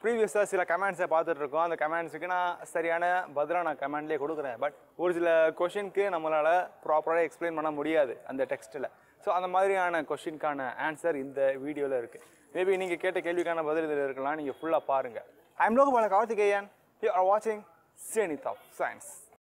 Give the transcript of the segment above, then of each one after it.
ப்ரீவியஸாக சில கமெண்ட்ஸை பார்த்துட்டு இருக்கோம் அந்த கமெண்ட்ஸுக்கு நான் சரியான பதிலாக நான் கமெண்ட்லேயே கொடுக்குறேன் பட் ஒரு சில கொஷினுக்கு நம்மளால் ப்ராப்பராக எக்ஸ்பிளைன் பண்ண முடியாது அந்த டெக்ஸ்ட்டில் ஸோ அந்த மாதிரியான கொஷினுக்கான ஆன்சர் இந்த வீடியோவில் இருக்குது மேபி நீங்கள் கேட்ட கேள்விக்கான பதில் இதில் இருக்கலாம் நீங்கள் ஃபுல்லாக பாருங்கள் I am Logapala Karthikeyan you are வாட்சிங் சேனித் ஆஃப் சயின்ஸ்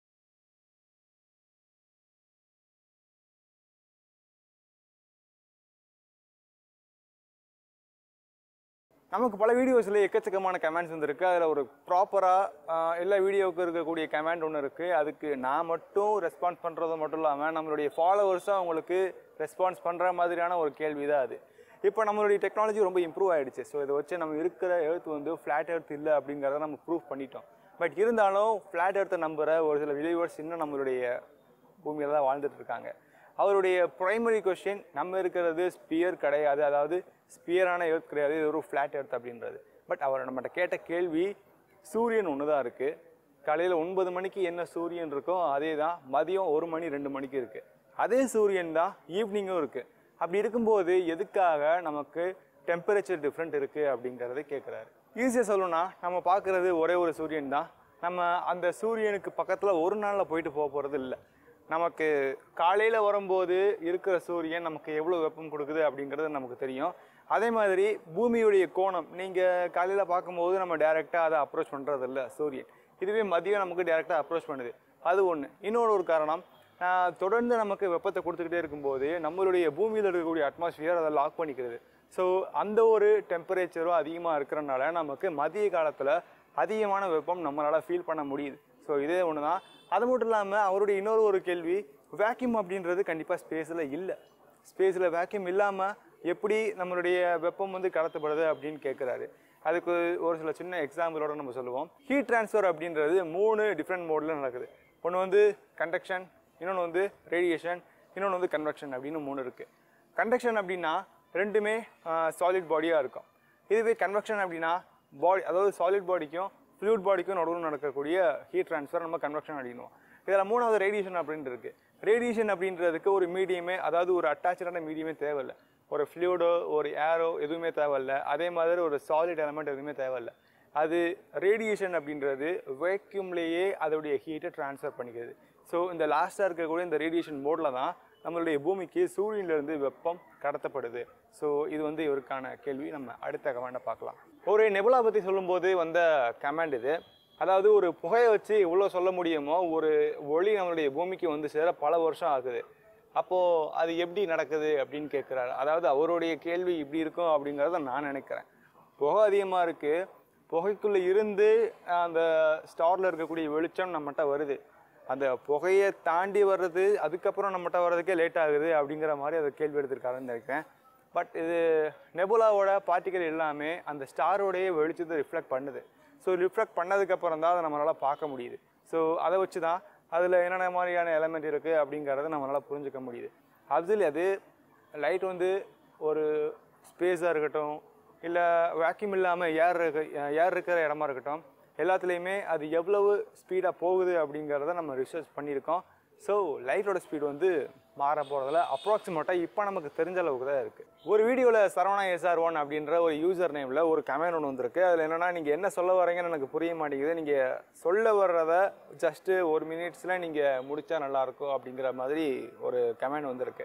நமக்கு பல வீடியோஸில் எக்கச்சக்கமான கமெண்ட்ஸ் வந்துருக்கு அதில் ஒரு ப்ராப்பராக எல்லா வீடியோவுக்கும் இருக்கக்கூடிய கமெண்ட் ஒன்று இருக்குது அதுக்கு நான் மட்டும் ரெஸ்பான்ஸ் பண்ணுறது மட்டும் இல்லாமல் நம்மளுடைய ஃபாலோவர்ஸும் அவங்களுக்கு ரெஸ்பான்ஸ் பண்ணுற மாதிரியான ஒரு கேள்வி தான் அது இப்போ நம்மளுடைய டெக்னாலஜி ரொம்ப இம்ப்ரூவ் ஆகிடுச்சு ஸோ இதை வச்சு நம்ம இருக்கிற எழுத்து வந்து ஃப்ளாட் எர்த் இல்லை அப்படிங்கிறத நம்ம ப்ரூவ் பண்ணிட்டோம் பட் இருந்தாலும் ஃப்ளாட் எர்த்தை நம்புகிற ஒரு சில விளைவர்ஸ் இன்னும் நம்மளுடைய பூமியில் தான் வாழ்ந்துட்டு இருக்காங்க அவருடைய ப்ரைமரி கொஷின் நம்ம இருக்கிறது ஸ்பியர் கிடையாது அதாவது ஸ்பியரான எர்த் கிடையாது இது ஒரு ஃப்ளாட் எர்த் அப்படின்றது பட் அவர் நம்மகிட்ட கேட்ட கேள்வி சூரியன் ஒன்று தான் இருக்குது காலையில் ஒன்பது மணிக்கு என்ன சூரியன் இருக்கோ அதே தான் மதியம் ஒரு மணி ரெண்டு மணிக்கு இருக்குது அதே சூரியன் தான் ஈவினிங்கும் இருக்குது அப்படி இருக்கும்போது எதுக்காக நமக்கு டெம்பரேச்சர் டிஃப்ரெண்ட் இருக்குது அப்படிங்கிறத கேட்குறாரு ஈஸியாக சொல்லணும்னா நம்ம பார்க்குறது ஒரே ஒரு சூரியன் தான் நம்ம அந்த சூரியனுக்கு பக்கத்தில் ஒரு நாளில் போயிட்டு போக போகிறது இல்லை நமக்கு காலையில் வரும்போது இருக்கிற சூரியன் நமக்கு எவ்வளோ வெப்பம் கொடுக்குது அப்படிங்கிறது நமக்கு தெரியும் அதே மாதிரி பூமியுடைய கோணம் நீங்கள் காலையில் பார்க்கும்போது நம்ம டேரெக்டாக அதை அப்ரோச் பண்ணுறது இல்லை சூரியன் இதுவே மதியம் நமக்கு டேரெக்டாக அப்ரோச் பண்ணுது அது ஒன்று இன்னொரு ஒரு காரணம் ஆஹ், தொடர்ந்து நமக்கு வெப்பத்தை கொடுத்துக்கிட்டே இருக்கும்போது நம்மளுடைய பூமியில் இருக்கக்கூடிய அட்மாஸ்பியர் அதை லாக் பண்ணிக்கிறது ஸோ அந்த ஒரு டெம்பரேச்சரும் அதிகமாக இருக்கிறனால நமக்கு மதிய காலத்தில் அதிகமான வெப்பம் நம்மளால் ஃபீல் பண்ண முடியுது ஸோ இதே ஒன்று தான் அது மட்டும் இல்லாமல் அவருடைய இன்னொரு ஒரு கேள்வி வேக்யூம் அப்படின்றது கண்டிப்பாக ஸ்பேஸில் இல்லை ஸ்பேஸில் வேக்யூம் இல்லாமல் எப்படி நம்மளுடைய வெப்பம் வந்து கடத்தப்படுது அப்படின்னு கேட்குறாரு அதுக்கு ஒரு சில சின்ன எக்ஸாம்பிளோட நம்ம சொல்லுவோம் ஹீட் ட்ரான்ஸ்ஃபர் அப்படின்றது மூணு டிஃப்ரெண்ட் மோடில் நடக்குது ஒன்று வந்து கண்டக்ஷன் இன்னொன்று வந்து ரேடியேஷன் இன்னொன்று வந்து கன்வெக்ஷன் அப்படின்னு மூணு இருக்குது கண்டக்ஷன் அப்படின்னா ரெண்டுமே சாலிட் பாடியாக இருக்கும் இதுவே கன்வெக்ஷன் அப்படின்னா பாடி அதாவது சாலிட் பாடிக்கும் ஃப்ளூட் பாடிக்கும் நடுவில் நடக்கக்கூடிய ஹீட் ட்ரான்ஸ்ஃபர் நம்ம கன்வெக்ஷன் அப்படின்னுவோம் இதில் மூணாவது ரேடியேஷன் அப்படின்ட்டு இருக்கு ரேடியேஷன் அப்படின்றதுக்கு ஒரு மீடியமே அதாவது ஒரு அட்டாச்சான மீடியமே தேவையில்லை ஒரு ஃப்ளூடோ ஒரு ஏரோ எதுவுமே தேவையில்ல அதே மாதிரி ஒரு சாலிட் எலமெண்ட் எதுவுமே தேவையில்ல அது ரேடியேஷன் அப்படின்றது வேக்யூம்லேயே அதோடைய ஹீட்டை ட்ரான்ஸ்ஃபர் பண்ணிக்கிறது ஸோ இந்த லாஸ்ட்டாக இருக்கக்கூடிய இந்த ரேடியேஷன் மோடில் தான் நம்மளுடைய பூமிக்கு சூரியனிலிருந்து வெப்பம் கடத்தப்படுது ஸோ இது வந்து இவருக்கான கேள்வி நம்ம அடுத்த கமெண்டை பார்க்கலாம் ஒரு நெபுலா பற்றி சொல்லும்போது வந்த கமெண்ட் இது அதாவது ஒரு புகையை வச்சு எவ்வளோ சொல்ல முடியுமோ ஒரு ஒளி நம்மளுடைய பூமிக்கு வந்து சேர பல வருஷம் ஆகுது அப்போது அது எப்படி நடக்குது அப்படின்னு கேட்குறாரு அதாவது அவருடைய கேள்வி இப்படி இருக்கும் அப்படிங்கிறத நான் நினைக்கிறேன் புகை அதிகமாக இருக்குது புகைக்குள்ளே இருந்து அந்த ஸ்டாரில் இருக்கக்கூடிய வெளிச்சம் நம்மகிட்ட வருது அந்த புகையை தாண்டி வர்றது அதுக்கப்புறம் நம்மகிட்ட வர்றதுக்கே லேட் ஆகுது அப்படிங்கிற மாதிரி அதை கேள்வி எடுத்திருக்காருன்னு நினைக்கிறேன் பட் இது நெபுலாவோட பார்ட்டிகல் எல்லாமே அந்த ஸ்டாரோடைய வெளிச்சத்தை ரிஃப்ளெக்ட் பண்ணுது ஸோ ரிஃப்ளெக்ட் பண்ணதுக்கப்புறம் தான் அதை நம்மளால் பார்க்க முடியுது ஸோ அதை வச்சு தான் அதில் என்னென்ன மாதிரியான எலமெண்ட் இருக்குது அப்படிங்கிறத நம்மளால் புரிஞ்சுக்க முடியுது அதில் அது லைட் வந்து ஒரு ஸ்பேஸாக இருக்கட்டும் இல்லை வேக்யூம் இல்லாமல் ஏர் இருக்க ஏர் இருக்கிற இடமா இருக்கட்டும் எல்லாத்துலேயுமே அது எவ்வளவு ஸ்பீடாக போகுது அப்படிங்கிறத நம்ம ரிசர்ச் பண்ணியிருக்கோம் ஸோ லைட்டோட ஸ்பீடு வந்து மாற போகிறதுல அப்ராக்சிமேட்டாக இப்போ நமக்கு தெரிஞ்ச அளவுக்கு தான் இருக்குது ஒரு வீடியோவில் சரவணா எஸ்ஆர் ஒன் அப்படின்ற ஒரு யூசர் நேமில் ஒரு கமெண்ட் ஒன்று வந்திருக்கு அதில் என்னென்னா நீங்கள் என்ன சொல்ல வரீங்கன்னு எனக்கு புரிய மாட்டேங்குது நீங்கள் சொல்ல வர்றத ஜஸ்ட்டு ஒரு மினிட்ஸில் நீங்கள் முடித்தா நல்லாயிருக்கும் அப்படிங்கிற மாதிரி ஒரு கமெண்ட் வந்திருக்கு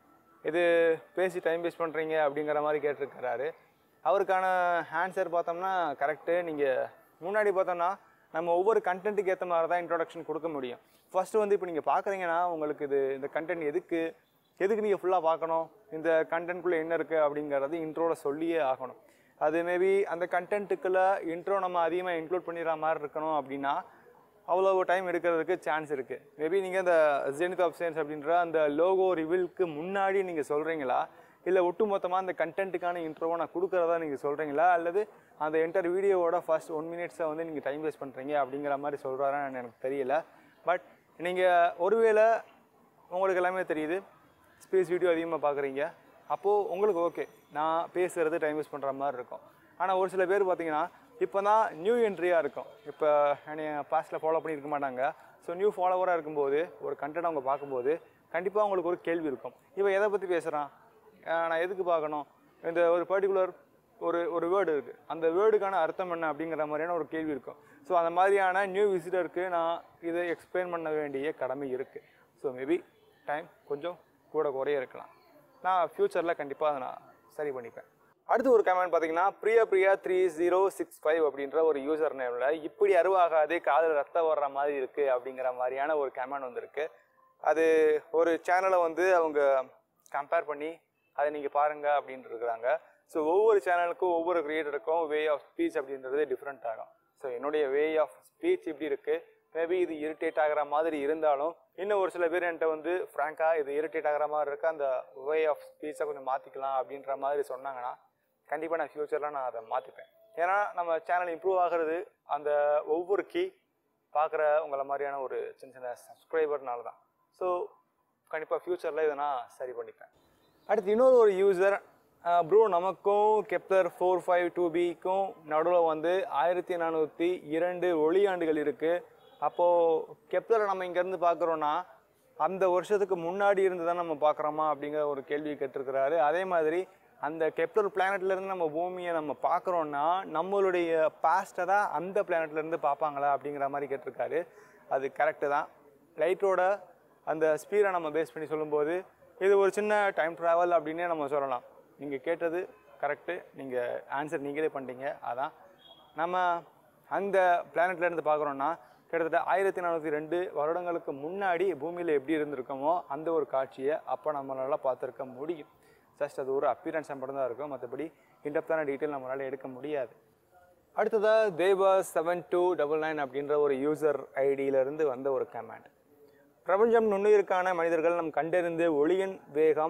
இது பேசி டைம் வேஸ்ட் பண்ணுறீங்க அப்படிங்கிற மாதிரி கேட்டிருக்கிறாரு அவருக்கான ஆன்சர் பார்த்தோம்னா கரெக்டு நீங்கள் முன்னாடி பார்த்தோம்னா நம்ம ஒவ்வொரு கண்டென்ட்டுக்கு ஏற்ற மாதிரி தான் இன்ட்ரோடக்ஷன் கொடுக்க முடியும் ஃபஸ்ட்டு வந்து இப்போ நீங்கள் பார்க்குறீங்கன்னா உங்களுக்கு இது இந்த கண்டென்ட் எதுக்கு எதுக்கு நீங்கள் ஃபுல்லாக பார்க்கணும் இந்த கண்டென்ட்குள்ளே என்ன இருக்குது அப்படிங்கிறது இன்ட்ரோவில் சொல்லியே ஆகணும் அது மேபி அந்த கண்டென்ட்டுக்குள்ளே இன்ட்ரோ நம்ம அதிகமாக இன்க்ளூட் பண்ணிடுற மாதிரி இருக்கணும் அப்படின்னா அவ்வளோ டைம் எடுக்கிறதுக்கு சான்ஸ் இருக்குது மேபி நீங்கள் இந்த ஜெனித் ஆஃப் சயின்ஸ் அப்படின்ற அந்த லோகோ ரிவீலுக்கு முன்னாடி நீங்கள் சொல்கிறீங்களா இல்லை ஒட்டுமொத்தமாக அந்த கண்டென்ட்டுக்கான இன்ட்ரோவை நான் கொடுக்குறதா நீங்கள் சொல்கிறீங்களா அல்லது அந்த என்டர் வீடியோவோட ஃபர்ஸ்ட் ஒன் மினிட்ஸை வந்து நீங்கள் டைம் வேஸ்ட் பண்ணுறீங்க அப்படிங்கிற மாதிரி சொல்கிறாரான்னு எனக்கு தெரியல பட் நீங்கள் ஒருவேளை உங்களுக்கு எல்லாமே தெரியுது ஸ்பேஸ் வீடியோ அதிகமாக பார்க்குறீங்க அப்போது உங்களுக்கு ஓகே நான் பேசுகிறது டைம் வேஸ்ட் பண்ணுற மாதிரி இருக்கும் ஆனால் ஒரு சில பேர் பார்த்தீங்கன்னா இப்போ தான் நியூ என்ட்ரியாக இருக்கும் இப்போ என்னைய பாஸ்ட்டில் ஃபாலோ பண்ணியிருக்க மாட்டாங்க ஸோ நியூ ஃபாலோவராக இருக்கும்போது ஒரு கண்டென்ட் அவங்க பார்க்கும்போது கண்டிப்பாக அவங்களுக்கு ஒரு கேள்வி இருக்கும் இவன் எதை பற்றி பேசுகிறான் நான் எதுக்கு பார்க்கணும் இந்த ஒரு பர்டிகுலர் ஒரு ஒரு வேர்டு இருக்குது அந்த வேர்டுக்கான அர்த்தம் என்ன அப்படிங்கிற மாதிரியான ஒரு கேள்வி இருக்கும் ஸோ அந்த மாதிரியான நியூ விசிட்டருக்கு நான் இதை எக்ஸ்பிளைன் பண்ண வேண்டிய கடமை இருக்குது ஸோ மேபி டைம் கொஞ்சம் கூட குறைய இருக்கலாம் நான் ஃப்யூச்சரில் கண்டிப்பாக அதை நான் சரி பண்ணிப்பேன் அடுத்து ஒரு கமெண்ட் பார்த்தீங்கன்னா Priya Priya three zero six five அப்படின்ற ஒரு யூசர் நேமில் இப்படி அருவாகாது காதில் ரத்தம் வர்ற மாதிரி இருக்குது அப்படிங்கிற மாதிரியான ஒரு கமெண்ட் வந்திருக்கு அது ஒரு சேனலை வந்து அவங்க கம்பேர் பண்ணி அதை நீங்கள் பாருங்க அப்படின்ட்டு இருக்கிறாங்க ஸோ ஒவ்வொரு சேனலுக்கும் ஒவ்வொரு கிரியேட்டருக்கும் வே ஆஃப் ஸ்பீச் அப்படின்றது டிஃப்ரெண்ட் ஆகும் ஸோ என்னுடைய வே ஆஃப் ஸ்பீச் இப்படி இருக்குது மேபி இது இரிட்டேட் ஆகிற மாதிரி இருந்தாலும் இன்னும் ஒரு சில பேர் என்கிட்ட வந்து ஃப்ராங்காக இது இரிட்டேட் ஆகிற மாதிரி இருக்கு அந்த வே ஆஃப் ஸ்பீச்சை கொஞ்சம் மாற்றிக்கலாம் அப்படின்ற மாதிரி சொன்னாங்கன்னா கண்டிப்பாக நான் ஃப்யூச்சரில் நான் அதை மாற்றிப்பேன் ஏன்னா நம்ம சேனல் இம்ப்ரூவ் ஆகிறது அந்த ஒவ்வொரு கீ பார்க்குற உங்களை மாதிரியான ஒரு சின்ன சின்ன சப்ஸ்கிரைபர்னால தான் ஸோ கண்டிப்பாக ஃப்யூச்சரில் இதை நான் சரி பண்ணிப்பேன் அடுத்து இன்னொரு ஒரு யூசர் ப்ரோ நமக்கும் கெப்லர் ஃபோர் ஃபைவ் டூ பிக்கும் நடுவில் வந்து ஆயிரத்தி நானூற்றி இரண்டு ஒளியாண்டுகள் இருக்குது அப்போது கெப்லரை நம்ம இங்கேருந்து பார்க்குறோன்னா அந்த வருஷத்துக்கு முன்னாடி இருந்து தான் நம்ம பார்க்குறோமா அப்படிங்கிற ஒரு கேள்வி கேட்டிருக்கிறாரு அதே மாதிரி அந்த கெப்லர் பிளானட்லேருந்து நம்ம பூமியை நம்ம பார்க்குறோன்னா நம்மளுடைய பாஸ்ட்டை தான் அந்த பிளானட்லேருந்து பார்ப்பாங்களா அப்படிங்கிற மாதிரி கேட்டிருக்காரு அது கரெக்டு தான் லைட்டோட அந்த ஸ்பீடை நம்ம பேஸ் பண்ணி சொல்லும்போது இது ஒரு சின்ன டைம் ட்ராவல் அப்படின்னே நம்ம சொல்லலாம் நீங்கள் கேட்டது கரெக்டு நீங்கள் ஆன்சர் நீங்களே பண்ணிட்டீங்க அதான் நம்ம அந்த பிளானட்லேருந்து பார்க்குறோன்னா கிட்டத்தட்ட ஆயிரத்தி நானூற்றி ரெண்டு வருடங்களுக்கு முன்னாடி பூமியில் எப்படி இருந்திருக்கோமோ அந்த ஒரு காட்சியை அப்போ நம்மளால் பார்த்துருக்க முடியும் ஜஸ்ட் அது ஒரு அப்பியரன்ஸ் மட்டும் தான் இருக்கும் மற்றபடி இன்டெப்தான டீட்டெயில் நம்மளால் எடுக்க முடியாது அடுத்ததாக Deva seven two double nine அப்படின்ற ஒரு யூசர் ஐடியிலிருந்து வந்த ஒரு கமெண்ட் பிரபஞ்சம் நுண்ணுயிருக்கான மனிதர்கள் நம் கண்டறிந்து ஒளியின் வேகம்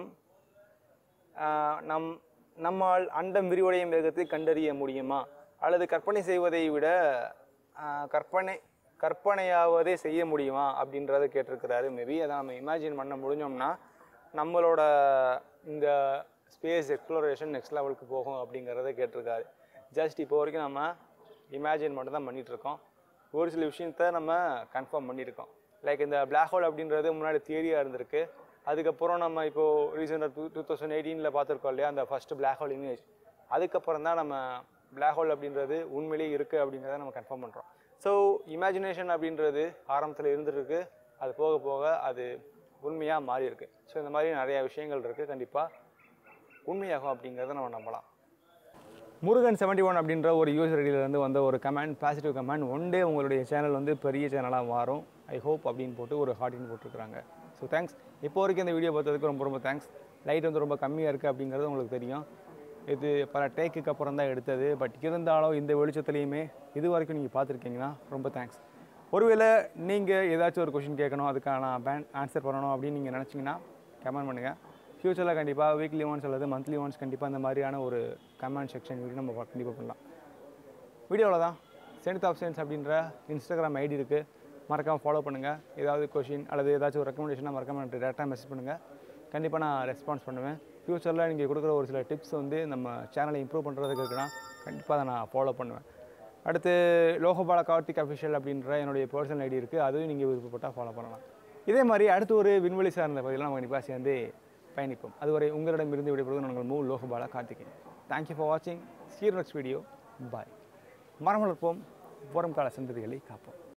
ஆஹ், நம் நம்மால் அண்டம் விரிவடையும் வேகத்தை கண்டறிய முடியுமா அல்லது கற்பனை செய்வதை விட ஆஹ், கற்பனை கற்பனையாவதே செய்ய முடியுமா அப்படின்றத கேட்டிருக்கிறாரு மேபி அதை நம்ம இமேஜின் பண்ண முடிஞ்சோம்னா நம்மளோட இந்த ஸ்பேஸ் எக்ஸ்ப்ளோரேஷன் நெக்ஸ்ட் லெவலுக்கு போகும் அப்படிங்கிறத கேட்டிருக்காரு ஜஸ்ட் இப்போ வரைக்கும் நம்ம இமேஜின் மட்டும் தான் பண்ணிகிட்ருக்கோம் ஒரு சில விஷயத்த நம்ம கன்ஃபார்ம் பண்ணியிருக்கோம் லைக் இந்த Black ஹோல் அப்படின்றது முன்னாடி தியரியாக இருந்திருக்கு அதுக்கப்புறம் நம்ம இப்போது ரீசெண்டாக டூ டூ தௌசண்ட் எயிட்டீனில் பார்த்துருக்கோம் இல்லையா அந்த ஃபஸ்ட்டு Black ஹோல் இமேஜ் அதுக்கப்புறம் தான் நம்ம Black ஹோல் அப்படின்றது உண்மையிலேயே இருக்குது அப்படிங்கிறத நம்ம கன்ஃபார்ம் பண்ணுறோம் ஸோ இமேஜினேஷன் அப்படின்றது ஆரம்பத்தில் இருந்துருக்கு அது போக போக அது உண்மையாக மாறி இருக்கு ஸோ இந்த மாதிரி நிறையா விஷயங்கள் இருக்குது கண்டிப்பாக உண்மையாகும் அப்படிங்கிறத நம்ம நம்பலாம் முருகன் செவன்டி ஒன் அப்படின்ற ஒரு யூசர் ஐடியிலேருந்து வந்த ஒரு comment positive comment one day உங்களுடைய சேனல் வந்து பெரிய சேனலாக மாறும் ஐ ஹோப் அப்படின்னு போட்டு ஒரு ஹார்டின் போட்டிருக்காங்க ஸோ தேங்க்ஸ் இப்போ வரைக்கும் இந்த வீடியோ பார்த்ததுக்கு ரொம்ப ரொம்ப தேங்க்ஸ் லைட் வந்து ரொம்ப கம்மியாக இருக்குது அப்படிங்கிறது உங்களுக்கு தெரியும் இது பல டேக்குக்கு அப்புறம் தான் எடுத்தது பட் இருந்தாலும் இந்த வெளிச்சத்துலேயுமே இது வரைக்கும் நீங்கள் பார்த்துருக்கீங்கன்னா ரொம்ப தேங்க்ஸ் ஒருவேளை நீங்கள் ஏதாச்சும் ஒரு கொஷின் கேட்கணும் அதுக்கான பேன் ஆன்சர் பண்ணணும் அப்படின்னு நீங்கள் நினச்சிங்கன்னா கமெண்ட் பண்ணுங்கள் ஃப்யூச்சரில் கண்டிப்பாக வீக்லி ஒன்ஸ் அல்லது மந்த்லி ஒன்ஸ் கண்டிப்பாக இந்த மாதிரியான ஒரு கமெண்ட் செக்ஷன் வீடியோ நம்ம கண்டிப்பாக பண்ணலாம் வீடியோவில் தான் சென்ட் ஆஃப் சென்ஸ் அப்படின்ற இன்ஸ்டாகிராம் ஐடி இருக்குது மறக்காமல் ஃபாலோ பண்ணுங்கள் ஏதாவது கொஷின் அல்லது ஏதாச்சும் ஒரு ரெக்கமெண்டேஷனாக மறக்காமல் எனக்கு டேரெக்டாக மெசேஜ் பண்ணுங்கள் கண்டிப்பாக நான் ரெஸ்பான்ஸ் பண்ணுவேன் ஃப்யூச்சரில் நீங்கள் கொடுக்குற ஒரு சில டிப்ஸ் வந்து நம்ம சேனலை இம்ப்ரூவ் பண்ணுறதுக்கு இருக்குன்னா கண்டிப்பாக அதை நான் ஃபாலோ பண்ணுவேன் அடுத்து லோகபால கார்த்திக் அஃபிஷியல் அப்படின்ற என்னுடைய பர்சனல் ஐடி இருக்குது அதுவும் நீங்கள் விருப்பப்பட்டால் ஃபாலோ பண்ணலாம் இதே மாதிரி அடுத்து ஒரு விண்வெளி சார்ந்த பகுதியில் நம்ம கண்டிப்பாக சேர்ந்து பயணிப்போம் அதுவரை உங்களிடமிருந்து விடைபெறுவது நாங்கள் மூ லோகபாலா கார்த்திகேயன் தேங்க்யூ ஃபார் வாட்சிங் சீர் நெக்ஸ்ட் வீடியோ பாய் மரம் வளர்ப்போம் வரும் கால சந்ததிகளை காப்போம்